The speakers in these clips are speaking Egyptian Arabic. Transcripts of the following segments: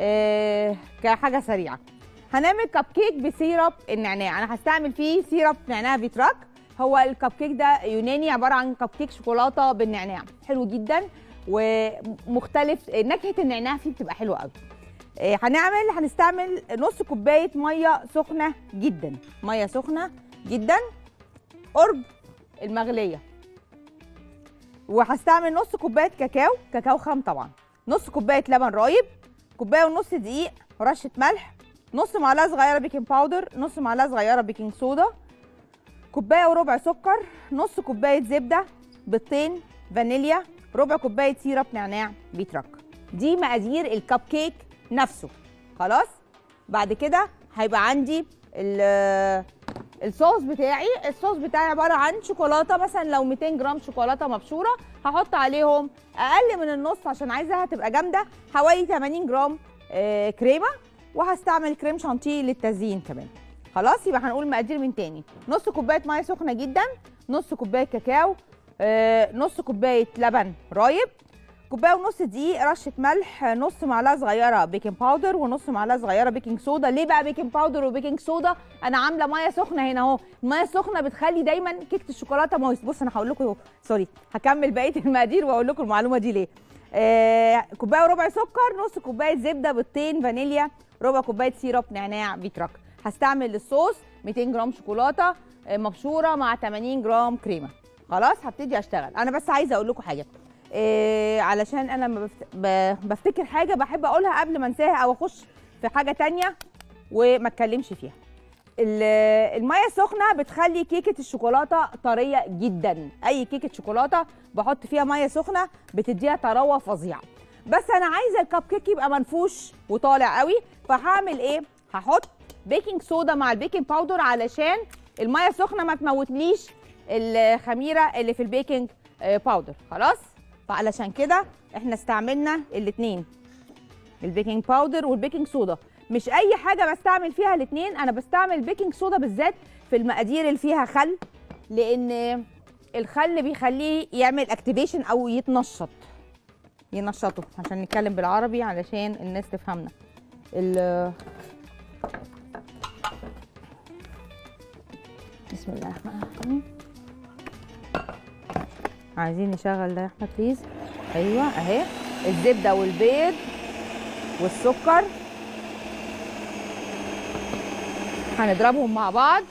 آه كحاجه سريعه هنعمل كب كيك بسيرب النعناع انا هستعمل فيه سيرب نعناع فيتراك هو الكب كيك ده يوناني عباره عن كب كيك شوكولاته بالنعناع حلو جدا ومختلف نكهه النعناع فيه بتبقى حلوه قوي آه، هنعمل هنستعمل نص كوبايه ميه سخنه جدا ميه سخنه جدا قرب المغليه وهستعمل نص كوبايه كاكاو كاكاو خام طبعا نص كوبايه لبن رايب كوبايه ونص دقيق رشه ملح نص معلقه صغيره بيكنج باودر نص معلقه صغيره بيكنج صودا كوبايه وربع سكر نص كوبايه زبده بيضتين فانيليا ربع كوبايه سيرب نعناع بيترك دي مقادير الكب كيك نفسه خلاص بعد كده هيبقى عندي ال- الصوص بتاعي الصوص بتاعي عباره عن شوكولاته مثلا لو 200 جرام شوكولاته مبشوره هحط عليهم اقل من النص عشان عايزاها تبقى جامده حوالي 80 جرام آه، كريمه وهستعمل كريم شانتيه للتزيين كمان خلاص يبقى هنقول مقادير من تاني نص كوبايه ميه سخنه جدا نص كوبايه كاكاو آه، نص كوبايه لبن رايب كوبايه ونص دقيق رشه ملح نص معلقه صغيره بيكنج باودر ونص معلقه صغيره بيكنج صودا ليه بقى بيكنج باودر وبيكنج صودا انا عامله ميه سخنه هنا اهو الميه السخنه بتخلي دايما كيكه الشوكولاته مويس بص انا هقول لكم سوري هكمل بقيه المقادير واقول لكم المعلومه دي ليه آه كوبايه وربع سكر نص كوبايه زبده بيضتين فانيليا ربع كوبايه سيرب نعناع بيتراك هستعمل للصوص 200 جرام شوكولاته آه، مبشوره مع 80 جرام كريمه خلاص هبتدي اشتغل انا بس عايزه اقول لكم حاجه إيه علشان انا لما بفت... ب- بفتكر حاجه بحب اقولها قبل ما انساها او اخش في حاجه تانية وما اتكلمش فيها ال- الميه السخنه بتخلي كيكه الشوكولاته طريه جدا اي كيكه شوكولاته بحط فيها ميه سخنه بتديها طراوه فظيعه بس انا عايزه الكب كيك يبقى منفوش وطالع قوي فهعمل ايه هحط بيكنج صودا مع البيكنج باودر علشان الميه السخنه ما تموتليش الخميره اللي في البيكنج آه، باودر خلاص فعلشان كده احنا استعملنا الاثنين البيكنج باودر والبيكنج صودا مش اي حاجه بستعمل فيها الاثنين انا بستعمل البيكنج صودا بالذات في المقادير اللي فيها خل لان الخل بيخليه يعمل اكتيفيشن او يتنشط ينشطه عشان نتكلم بالعربي علشان الناس تفهمنا ال بسم الله الرحمن الرحيم عايزين نشغل ده يا احمد بليز ايوه اهي الزبده والبيض والسكر هنضربهم مع بعض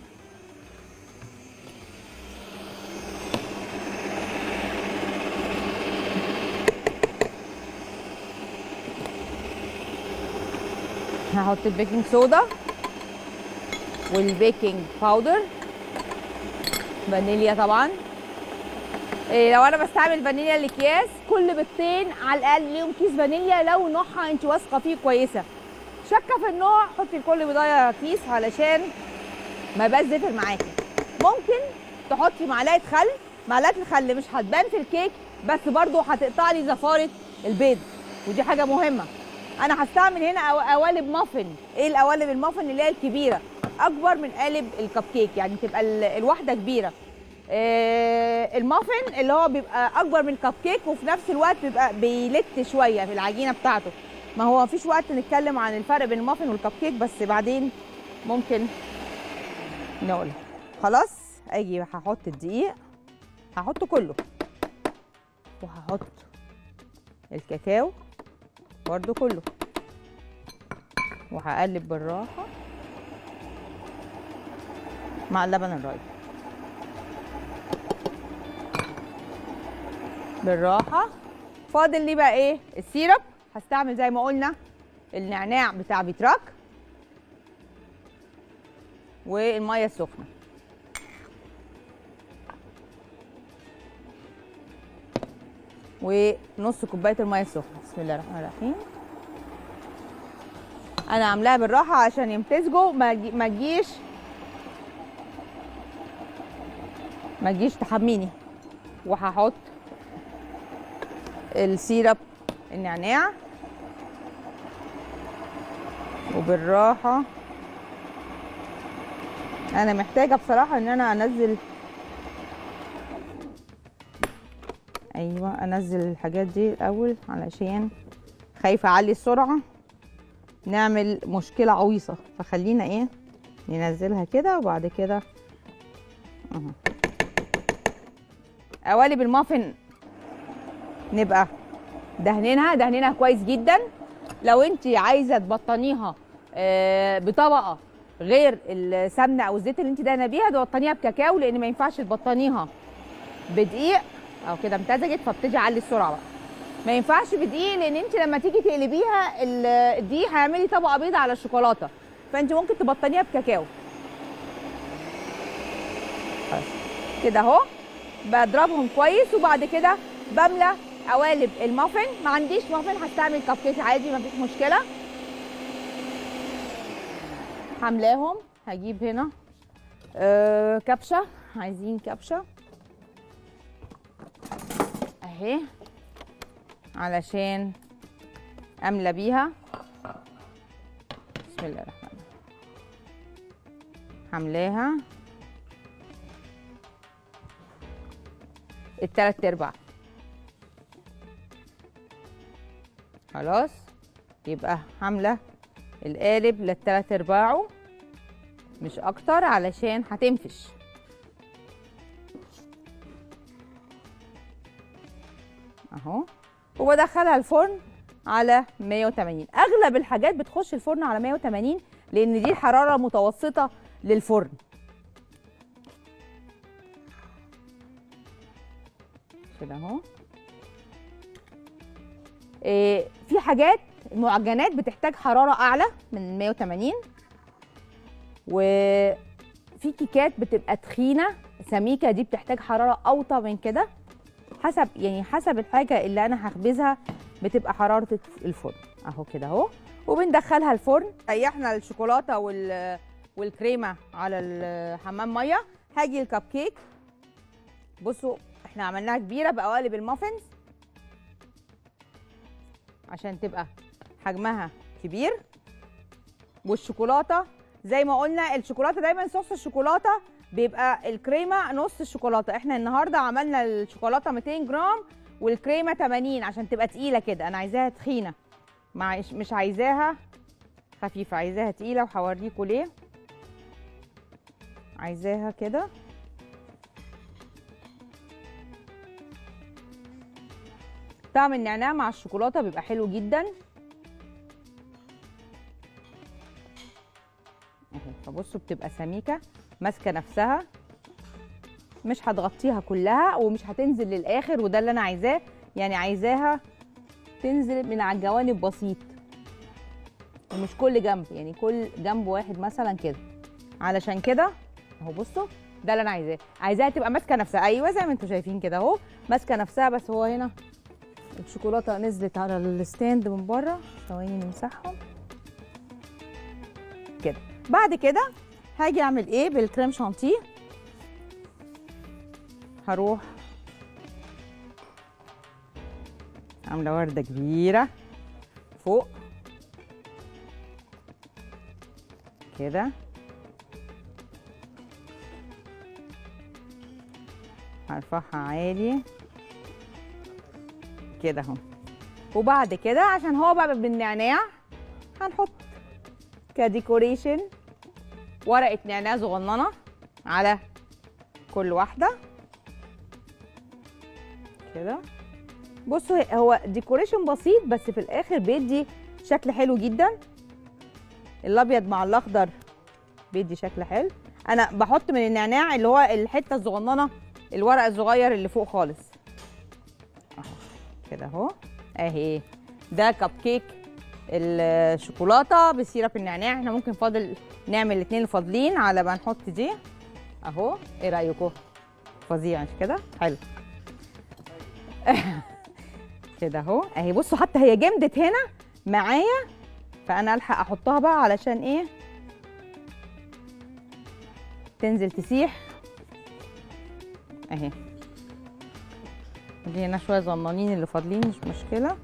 هحط البيكنج صودا والبيكنج باودر فانيليا طبعا إيه لو انا بستعمل فانيليا الاكياس كل بيضتين على الاقل ليهم كيس فانيليا لو نوعها انت واثقه فيه كويسه شاكه في النوع حطي لكل بضايه كيس علشان ما يبقاش زفر معاكي ممكن تحطي معلقه خل معلقه الخل مش هتبان في الكيك بس برضو هتقطع لي زفاره البيض ودي حاجه مهمه انا هستعمل هنا أو- قوالب مافن ايه القوالب المافن اللي هي الكبيره اكبر من قالب الكب كيك يعني تبقى ال- الواحده كبيره آه، المافن اللي هو بيبقى اكبر من الكب كيك وفي نفس الوقت بيبقى بيلت شويه في العجينه بتاعته ما هو مفيش وقت نتكلم عن الفرق بين المافن والكب كيك بس بعدين ممكن نقول خلاص اجي هحط الدقيق هحطه كله وهحط الكاكاو برضو كله وهقلب بالراحه مع اللبن الرايب بالراحه فاضل لي بقى ايه السيرب هستعمل زي ما قلنا النعناع بتاع بيتراك والميه السخنه ونص كوبايه الميه السخنه بسم الله الرحمن الرحيم انا عاملاها بالراحه عشان يمتزجوا ما يجي- ما تجيش ما تجيش تحميني وهحط السيرب النعناع وبالراحه انا محتاجه بصراحه ان انا انزل ايوه انزل الحاجات دي الاول علشان خايفه اعلي السرعه نعمل مشكله عويصه فخلينا ايه ننزلها كده وبعد كده اهو قوالب المافن نبقى دهنينها دهنينها كويس جدا لو انت عايزه تبطنيها آه، بطبقه غير السمنه او الزيت اللي انت دهنه بيها تبطنيها بكاكاو لان ما ينفعش تبطنيها بدقيق او كده امتزجت فبتيجي علي السرعه بقى ما ينفعش بدقيق لان انت لما تيجي تقلبيها ال- الدقيق هيعملي طبقه بيضه على الشوكولاته فانت ممكن تبطنيها بكاكاو خلاص كده اهو بضربهم كويس وبعد كده بملى قوالب المافن ما عنديش مافن هستعمل كب كيك عادي ما فيش مشكله هملاهم هجيب هنا آه كبشه عايزين كبشه اهي علشان املى بيها بسم الله الرحمن الرحيم هملاها التلات ارباع خلاص يبقى حامله القالب للتلات ارباعه مش اكتر علشان هتنفش اهو وبدخلها الفرن على 180 اغلب الحاجات بتخش الفرن على 180 لان دي الحراره المتوسطه للفرن كده اهو إيه في حاجات المعجنات بتحتاج حراره اعلى من 180 وفي كيكات بتبقى تخينه سميكه دي بتحتاج حراره اوطى من كده حسب يعني حسب الحاجه اللي انا هخبزها بتبقى حراره الفرن اهو كده اهو وبندخلها الفرن ريحنا الشوكولاته وال والكريمه على الحمام ميه هاجي الكب كيك بصوا احنا عملناها كبيره بقوالب المافنز عشان تبقى حجمها كبير والشوكولاته زي ما قلنا الشوكولاته دايما صوص الشوكولاته بيبقى الكريمه نص الشوكولاته احنا النهارده عملنا الشوكولاته 200 جرام والكريمه 80 عشان تبقى تقيله كده انا عايزاها تخينه مع مش عايزاها خفيفه عايزاها تقيله وهوريكم ليه عايزاها كده طعم النعناع مع الشوكولاته بيبقى حلو جدا اهو فبصوا بتبقى سميكه ماسكه نفسها مش هتغطيها كلها ومش هتنزل للاخر وده اللي انا عايزاه يعني عايزاها تنزل من على الجوانب بسيط ومش كل جنب يعني كل جنب واحد مثلا كده علشان كده اهو بصوا ده اللي انا عايزاه عايزاها تبقى ماسكه نفسها ايوه زي ما انتم شايفين كده اهو ماسكه نفسها بس هو هنا الشوكولاته نزلت على الستاند من بره ثواني نمسحهم كده بعد كده هاجي اعمل ايه بالكريم شانتيه هروح عامله ورده كبيره فوق كده هرفعها عالي كده اهو وبعد كده عشان هو بقى بالنعناع هنحط كديكوريشن ورقه نعناع صغننه على كل واحده كده بصوا هو ديكوريشن بسيط بس في الاخر بيدي شكل حلو جدا الابيض مع الاخضر بيدي شكل حلو انا بحط من النعناع اللي هو الحته الصغننه الورق الصغير اللي فوق خالص اهو كده اهو اهي ده كب كيك الشوكولاته بسيرب النعناع احنا ممكن فاضل نعمل الاثنين الفاضلين على ما نحط دي اهو ايه رايكم فظيع مش كده حلو كده اهو اهي بصوا حتى هي جمدت هنا معايا فانا الحق احطها بقى علشان ايه تنزل تسيح اهي دي هنا شويه صغننين اللي فاضلين مش مشكله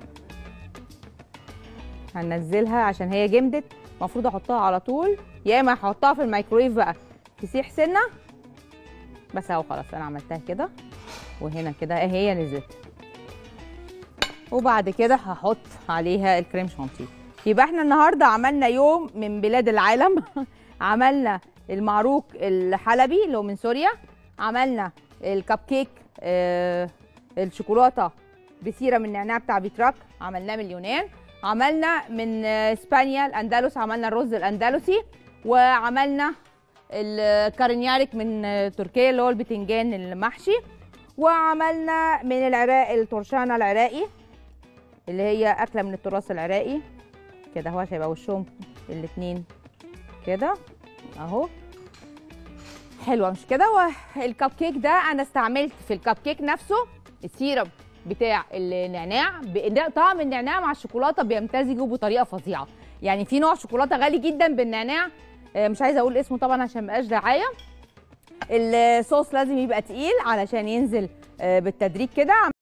هننزلها عشان هي جمدت المفروض احطها على طول يا اما احطها في الميكرويف بقى تسيح سنه بس اهو خلاص انا عملتها كده وهنا كده اهي هي نزلت وبعد كده هحط عليها الكريم شانتيه يبقى احنا النهارده عملنا يوم من بلاد العالم عملنا المعروك الحلبي اللي هو من سوريا عملنا الكب كيك آه الشوكولاته بسيره من النعناع بتاع بيتراك عملناه من اليونان عملنا من آه، اسبانيا الاندلس عملنا الرز الاندلسي وعملنا الكارنياريك من آه، تركيا اللي هو البتنجان المحشي وعملنا من العراق الترشانه العراقي اللي هي اكله من التراث العراقي كده هو هيبقى وشهم الاتنين كده اهو حلوه مش كده والكب كيك ده انا استعملت في الكب كيك نفسه السيرب بتاع النعناع بإن- طعم النعناع مع الشوكولاته بيمتزجوا بطريقه فظيعه يعني في نوع شوكولاته غالي جدا بالنعناع آه، مش عايزه اقول اسمه طبعا عشان مبقاش دعايه الصوص لازم يبقى تقيل علشان ينزل آه، بالتدريج كده